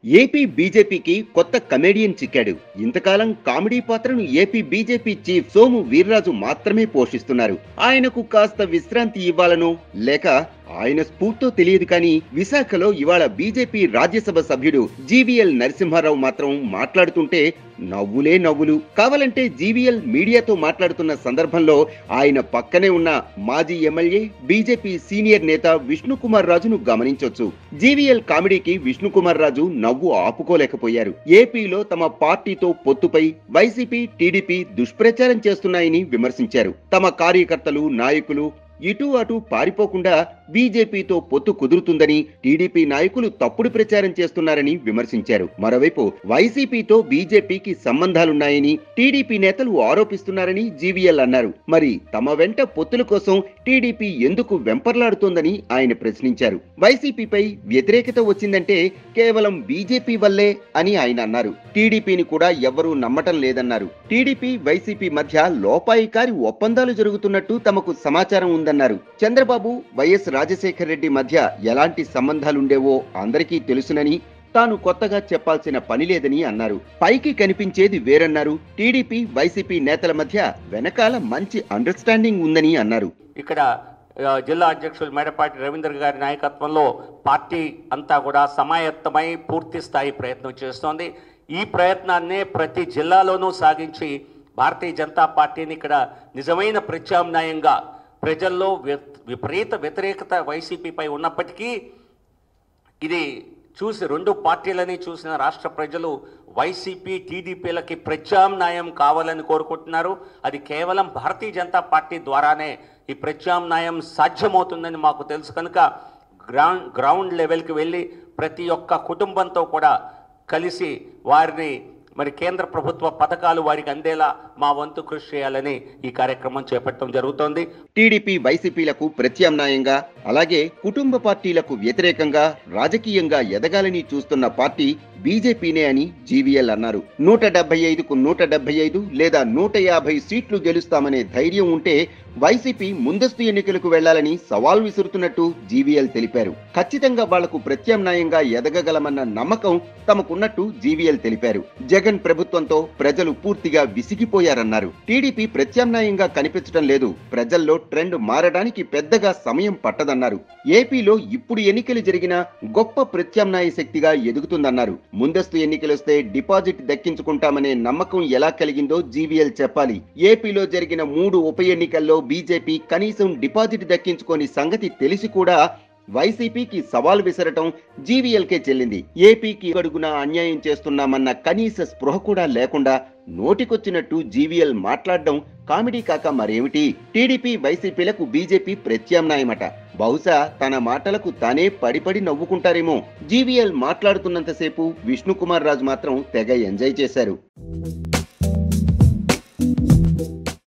AP బీజేపీకి కొత్త comedian చిక్కాడు ఇంతకాలం కామెడీ పాత్రను AP BJP chief Somu Veerraju మాత్రమే పోషిస్తున్నారు ఆయనకు కాస్త విశ్రాంతి ఇవ్వాలనో లేక ఆయన స్ఫూర్తో తెలియదు కానీ విశాఖలో ఇవాళ బీజేపీ రాజ్యసభ సభ్యుడు జీవీఎల్ నరసింహారావు మాత్రం మాట్లాడుతుంటే నవ్వులే నవ్వులు కావాలంటే జీవీఎల్ మీడియాతో మాట్లాడుతున్న సందర్భంలో ఆయన పక్కనే ఉన్న మాజీ ఎమ్మెల్యే బీజేపీ సీనియర్ నేత విష్ణుకుమార్ రాజును గమనించొచ్చు జీవీఎల్ కామెడీకి విష్ణుకుమార్ రాజు నవ్వు ఆపుకోలేకపోయారు ఏపీలో తమ పార్టీతో పొత్తుపై వైసీపీ టీడీపీ దుష్ప్రచారం చేస్తున్నాయని విమర్శించారు తమ కార్యకర్తలు నాయకులు ఇటు అటు పారిపోకుండా బీజేపీతో పొత్తు కుదురుతుందని టీడీపీ నాయకులు తప్పుడు ప్రచారం చేస్తున్నారని విమర్శించారు మరోవైపు వైసీపీతో బీజేపీకి సంబంధాలున్నాయని టీడీపీ నేతలు ఆరోపిస్తున్నారని జీవీఎల్ అన్నారు మరి తమ వెంట పొత్తుల కోసం టీడీపీ ఎందుకు వెంపర్లాడుతోందని ఆయన ప్రశ్నించారు వైసీపీపై వ్యతిరేకత వచ్చిందంటే కేవలం బీజేపీ వల్లే అని ఆయన అన్నారు టీడీపీని కూడా ఎవ్వరూ నమ్మటం లేదన్నారు టీడీపీ వైసీపీ మధ్య లోపాయికారి ఒప్పందాలు జరుగుతున్నట్టు తమకు సమాచారం ఉందన్నారు చంద్రబాబు వైఎస్ రాజశేఖర రెడ్డి మధ్య ఎలాంటి సంబంధాలుండేవో అందరికీ తెలుసునని తాను కొత్తగా చెప్పాల్సిన పని లేదని అన్నారు పైకి కనిపించేది వేరన్నారు టీడీపీ వైసీపీ నేతల మధ్య వెనకాల మంచి అండర్స్టాండింగ్ ఉందని అన్నారు ఇక్కడ ఆ, జిల్లా అధ్యక్షులు మేడపాటి రవీంద్ర గారి నాయకత్వంలో పార్టీ అంతా కూడా సమాయత్తమై పూర్తి స్థాయి ప్రయత్నం చేస్తోంది ఈ ప్రయత్నాన్నే ప్రతి జిల్లాలోనూ సాగించి భారతీయ జనతా పార్టీని ఇక్కడ నిజమైన ప్రత్యామ్నాయంగా ప్రజల్లో వ్య- విపరీత వ్యతిరేకత వైసీపీపై ఉన్నప్పటికీ ఇది చూసి రెండు పార్టీలని చూసిన రాష్ట్ర ప్రజలు వైసీపీ టీడీపీలకి ప్రత్యామ్నాయం కావాలని కోరుకుంటున్నారు అది కేవలం భారతీయ జనతా పార్టీ ద్వారానే ఈ ప్రత్యామ్నాయం సాధ్యమవుతుందని మాకు తెలుసు కనుక గ్రౌండ్ గ్రౌండ్ లెవెల్కి వెళ్ళి ప్రతి ఒక్క కుటుంబంతో కూడా కలిసి వారిని మరి కేంద్ర ప్రభుత్వ పథకాలు వారికి అందేలా మా వంతు కృషి చేయాలని ఈ కార్యక్రమం చేపట్టడం జరుగుతోంది టీడీపీ వైసీపీలకు ప్రత్యామ్నాయంగా అలాగే కుటుంబ పార్టీలకు వ్యతిరేకంగా రాజకీయంగా ఎదగాలని చూస్తున్న పార్టీ బీజేపీనే అని జీవీఎల్ అన్నారు నూట డెబ్బై ఐదుకు నూట డెబ్బై ఐదు లేదా నూట యాభై సీట్లు గెలుస్తామనే ధైర్యం ఉంటే వైసీపీ ముందస్తు ఎన్నికలకు వెళ్లాలని సవాల్ విసురుతున్నట్టు జీవీఎల్ తెలిపారు ఖచ్చితంగా వాళ్లకు ప్రత్యామ్నాయంగా ఎదగగలమన్న నమ్మకం తమకున్నట్టు జీవీఎల్ తెలిపారు జగన్ ప్రభుత్వంతో ప్రజలు పూర్తిగా విసిగిపోయారన్నారు టీడీపీ ప్రత్యామ్నాయంగా కనిపించడం లేదు ప్రజల్లో ట్రెండ్ మారడానికి పెద్దగా సమయం పట్టదన్నారు ఏపీలో ఇప్పుడు ఎన్నికలు జరిగిన గొప్ప ప్రత్యామ్నాయ శక్తిగా ఎదుగుతుందన్నారు ముందస్తు ఎన్నికలొస్తే డిపాజిట్ దక్కించుకుంటామనే నమ్మకం ఎలా కలిగిందో జీవీఎల్ చెప్పాలి ఏపీలో జరిగిన మూడు ఉప ఎన్నికల్లో బీజేపీ కనీసం డిపాజిట్ దక్కించుకోని సంగతి తెలిసి కూడా వైసీపీకి సవాల్ విసరటం జీవీఎల్కే చెల్లింది ఏపీకి అడుగున అన్యాయం చేస్తున్నామన్న కనీస స్పృహ కూడా లేకుండా నోటికొచ్చినట్టు జీవీఎల్ మాట్లాడడం కామెడీ కాక మరేమిటి టీడీపీ వైసీపీలకు బీజేపీ ప్రత్యామ్నాయమట బహుశా తన మాటలకు తానే పడిపడి నవ్వుకుంటారేమో జీవీఎల్ మాట్లాడుతున్నంతసేపు విష్ణుకుమార్ రాజు మాత్రం తెగ ఎంజాయ్ చేశారు